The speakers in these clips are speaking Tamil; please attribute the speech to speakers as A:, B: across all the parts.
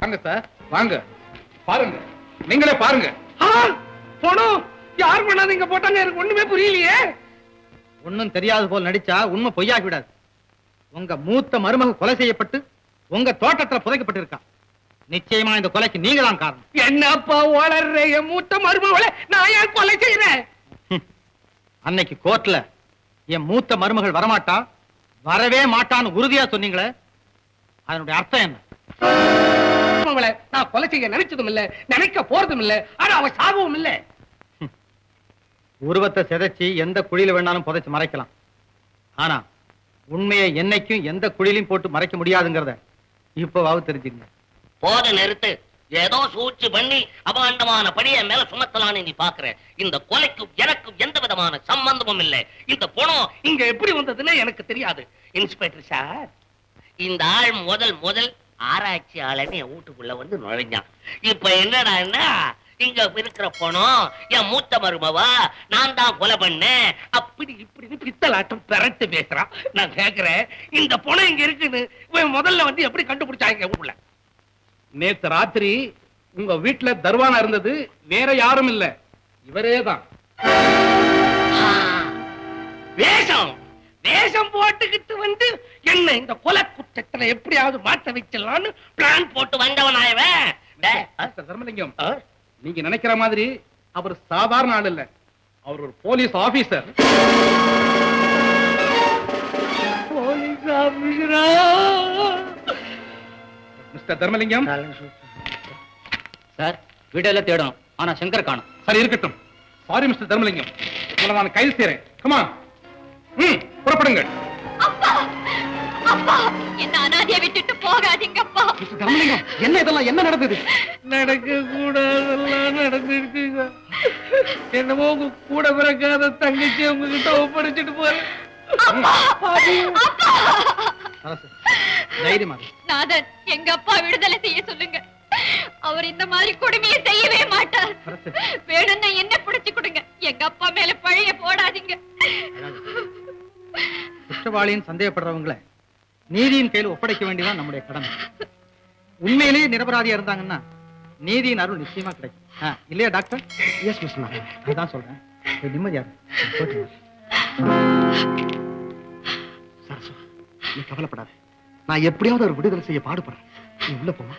A: வாங்க சார் வாங்க பாருங்க நீங்களே பாருங்க
B: பணம் யார் பண்ணாது இங்க போட்டாங்க எனக்கு ஒண்ணுமே புரியலையே
C: ஒண்ணும் தெரியாது போல் நடிச்சா உண்மை பொய்யாகி விடாது உங்க மூத்த மருமக கொலை செய்யப்பட்டு உங்க தோட்டத்துல புதைக்கப்பட்டிருக்கா நிச்சயமா இந்த கொலைக்கு நீங்க தான் காரணம்
B: என்னப்பா வளர்ற என் மூத்த மருமகளை நான் ஏன் கொலை செய்யறேன்
C: அன்னைக்கு கோர்ட்ல என் மூத்த மருமகள் வரமாட்டா வரவே மாட்டான்னு உறுதியா சொன்னீங்களே அதனுடைய அர்த்தம் என்ன
B: அவளை நான் கொலை செய்ய நினைச்சதும் இல்ல நினைக்க போறதும் இல்ல ஆனா அவ சாகவும் இல்ல
C: உருவத்தை சிதைச்சு எந்த குழியில வேணாலும் புதைச்சு மறைக்கலாம் ஆனா உண்மையை என்னைக்கும் எந்த குழியிலும் போட்டு மறைக்க முடியாதுங்கிறத இப்பவாவது தெரிஞ்சுங்க
D: போத நிறுத்து ஏதோ சூழ்ச்சி பண்ணி அபாண்டமான பணியை மேல சுமத்தலான்னு நீ பாக்குற இந்த கொலைக்கும் எனக்கும் எந்த விதமான சம்பந்தமும் இல்லை இந்த பணம்
B: இங்க எப்படி வந்ததுன்னு எனக்கு தெரியாது இன்ஸ்பெக்டர் சார்
D: இந்த ஆள் முதல் முதல் ஆராய்ச்சியாளன்னு என் வீட்டுக்குள்ள வந்து நுழைஞ்சான் இப்ப என்னடான்னா இங்க இருக்கிற பணம் என் மூத்த மருமவா நான் தான் கொலை பண்ணேன்
B: அப்படி இப்படி பித்தலாட்டம் பெரட்டு பேசுறான் நான் கேக்குறேன் இந்த பணம் இங்க இருக்குன்னு இவன் முதல்ல வந்து எப்படி கண்டுபிடிச்சாங்க ஊர்ல
A: நேத்து ராத்திரி உங்க வீட்டுல தர்வானா இருந்தது வேற யாரும் இல்ல இவரே தான்
B: வேஷம் வேஷம் போட்டுக்கிட்டு வந்து என்ன இந்த கொலை குற்றத்துல எப்படியாவது மாட்ட வச்சிடலாம்னு பிளான் போட்டு வந்தவனாயவன் டேய்,
A: மிஸ்டர் தர்மலிங்கம் நீங்க நினைக்கிற மாதிரி அவர் சாதாரண ஆள் இல்ல அவர் ஒரு போலீஸ் ஆபீசர்
B: போலீஸ் ஆபீசரா
A: மிஸ்டர் தர்மலிங்கம்
C: சார் வீடெல்லாம் தேடணும் ஆனா சங்கர் காணும்
A: சரி இருக்கட்டும் சாரி மிஸ்டர் தர்மலிங்கம் உங்களை நான் கைது செய்றேன் கமா ம் புறப்படுங்கள்
E: அப்பா அப்பா என்ன அனாதைய விட்டுட்டு போகாதீங்கப்பா
A: மிஸ்டர் தர்மலிங்கம் என்ன இதெல்லாம் என்ன நடந்தது
B: நடக்க கூடாதெல்லாம் நடந்துருக்குங்க என்னமோ உங்க கூட பிறக்காத தங்கச்சி உங்ககிட்ட ஒப்படைச்சிட்டு போறேன்
C: அரசு தைரியமா இரு.
E: நாதன் எங்க அப்பா விடுதலை செய்ய சொல்லுங்க அவர் இந்த மாதிரி கொடுமையை செய்யவே மாட்டார்
C: அரசு
E: வேணும்னா என்ன பிடிச்சு கொடுங்க எங்க அப்பா மேல பழைய போடாதீங்க
C: குற்றவாளின்னு சந்தேகப்படுறவங்களை நீதியின் கையில் ஒப்படைக்க வேண்டியதான் நம்முடைய கடமை உண்மையிலேயே நிரபராதியா இருந்தாங்கன்னா நீதியின் அருள் நிச்சயமா கிடைக்கும் ஆ, இல்லையா டாக்டர் எஸ் மிஸ் அதுதான் சொல்றேன் போய் நிம்மதியா இரு. போயிட்டு வா.
F: சரசு நீ கவலைப்படாத நான் எப்படியாவது ஒரு விடுதலை செய்ய பாடுபடுறேன் நீ உள்ள போமா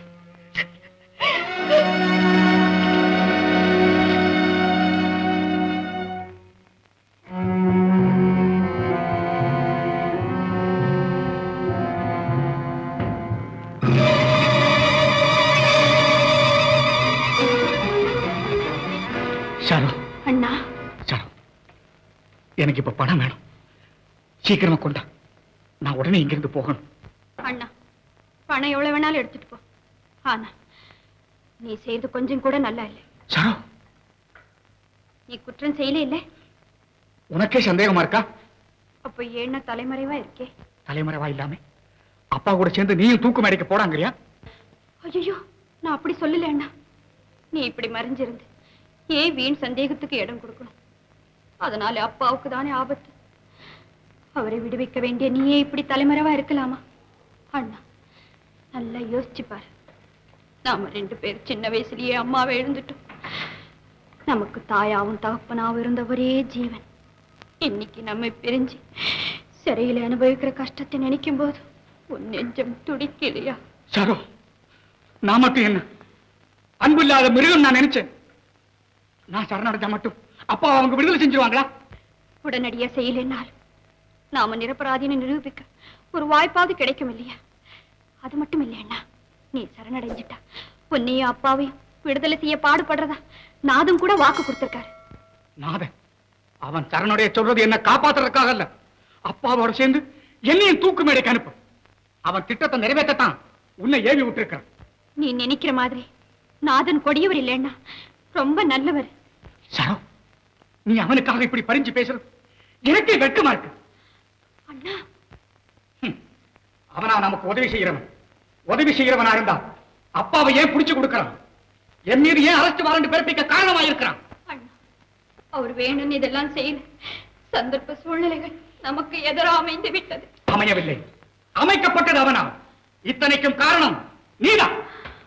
F: ஷாரு
E: அண்ணா
F: ஷாரு எனக்கு இப்ப பணம் வேணும் சீக்கிரமா கொண்டா நான் உடனே இங்கிருந்து போகணும்
E: அண்ணா பணம் எவ்வளவு வேணாலும் எடுத்துட்டு போ ஆனா நீ செய்து கொஞ்சம் கூட நல்லா இல்லை
F: ஷாரு
E: நீ குற்றம் செய்யல இல்ல
F: உனக்கே சந்தேகமா இருக்கா
E: அப்ப ஏன்னா தலைமறைவா இருக்கே
F: தலைமறைவா இல்லாம அப்பா கூட சேர்ந்து நீயும் தூக்கு மேடைக்கு போடாங்கறியா
E: ஐயோ நான் அப்படி சொல்லல அண்ணா நீ இப்படி மறைஞ்சிருந்து ஏன் வீண் சந்தேகத்துக்கு இடம் கொடுக்கணும் அதனால அப்பாவுக்கு தானே ஆபத்து அவரை விடுவிக்க வேண்டிய நீயே இப்படி தலைமறைவா இருக்கலாமா அண்ணா நல்லா யோசிச்சு பாரு நாம ரெண்டு பேர் சின்ன வயசுலயே அம்மாவை எழுந்துட்டோம் நமக்கு தாயாவும் தகப்பனாவும் இருந்த ஒரே ஜீவன் இன்னைக்கு நம்மை பிரிஞ்சு சிறையில அனுபவிக்கிற கஷ்டத்தை நினைக்கும் போது உன் நெஞ்சம் துடிக்கலையா
F: ஷாரு நான் மட்டும் என்ன அன்பு இல்லாத மிருகம் நான் நினைச்சேன் நான் சரணடைஞ்சா மட்டும் அப்பா அவங்க விடுதலை செஞ்சிருவாங்களா
E: உடனடியா செய்யலைன்னால் நாம நிரபராதின்னு நிரூபிக்க ஒரு வாய்ப்பாவது கிடைக்கும் இல்லையா அது மட்டும் இல்லையண்ணா நீ சரணடைஞ்சிட்டா உன்னையும் அப்பாவையும் விடுதலை செய்ய பாடுபடுறதா நாதும் கூட வாக்கு கொடுத்திருக்காரு
F: நாதன் அவன் சரணடைய சொல்றது என்ன காப்பாத்துறதுக்காக அல்ல அப்பாவோட சேர்ந்து என்னையும் தூக்கு மேடைக்கு அனுப்பு அவன் திட்டத்தை நிறைவேற்றத்தான் உன்னை ஏவி விட்டுருக்கான்
E: நீ நினைக்கிற மாதிரி நாதன் கொடியவர் இல்லைன்னா ரொம்ப நல்லவர்
F: சரோ நீ அவனுக்காக இப்படி பறிஞ்சு பேசுறது எனக்கே வெட்கமா இருக்கு
E: அண்ணா
F: அவனா நமக்கு உதவி செய்யறவன் உதவி செய்யறவனா இருந்தா அப்பாவை ஏன் புடிச்சு கொடுக்கறான் என் மீது ஏன் அரசு வாரண்ட் பிறப்பிக்க காரணமா இருக்கிறான்
E: அண்ணா அவர் வேணும்னு இதெல்லாம் செய்யல சந்தர்ப்ப சூழ்நிலைகள் நமக்கு எதிரா அமைந்து விட்டது
F: அமையவில்லை அமைக்கப்பட்டது அவனா இத்தனைக்கும் காரணம் நீதான்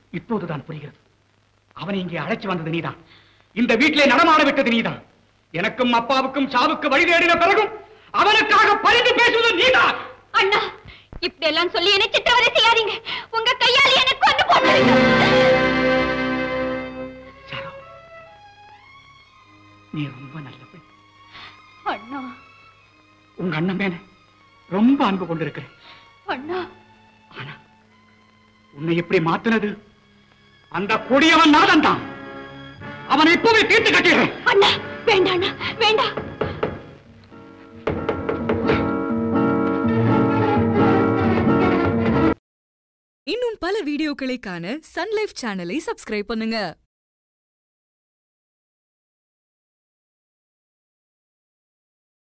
F: இப்போதுதான் புரிகிறது அவனை இங்கே அழைச்சு வந்தது நீதான் இந்த வீட்டிலே நடமாட விட்டது நீதான் எனக்கும் அப்பாவுக்கும் சாவுக்கு வழி தேடின பிறகும் அவனுக்காக பரிந்து பேசுவது நீதான்
E: அண்ணா இப்படி எல்லாம் சொல்லி என்னை சித்திரவதை செய்யாதீங்க உங்க கையால் எனக்கு கொண்டு போட்டுருங்க
F: சாரோ நீ ரொம்ப நல்ல பெண்
E: அண்ணா
F: உங்க அண்ணன் மேல ரொம்ப அன்பு கொண்டிருக்கிறேன்
E: அண்ணா
F: ஆனா உன்னை எப்படி மாத்துனது அந்த கொடியவன் நாதன் தான் அவனை இப்பவே தீர்த்து கட்டிடுறேன்
E: அண்ணா வேண்டாம் அண்ணா வேண்டாம்
G: இன்னும் பல வீடியோக்களை காண சன் லைஃப் சேனலை சப்ஸ்கிரைப் பண்ணுங்க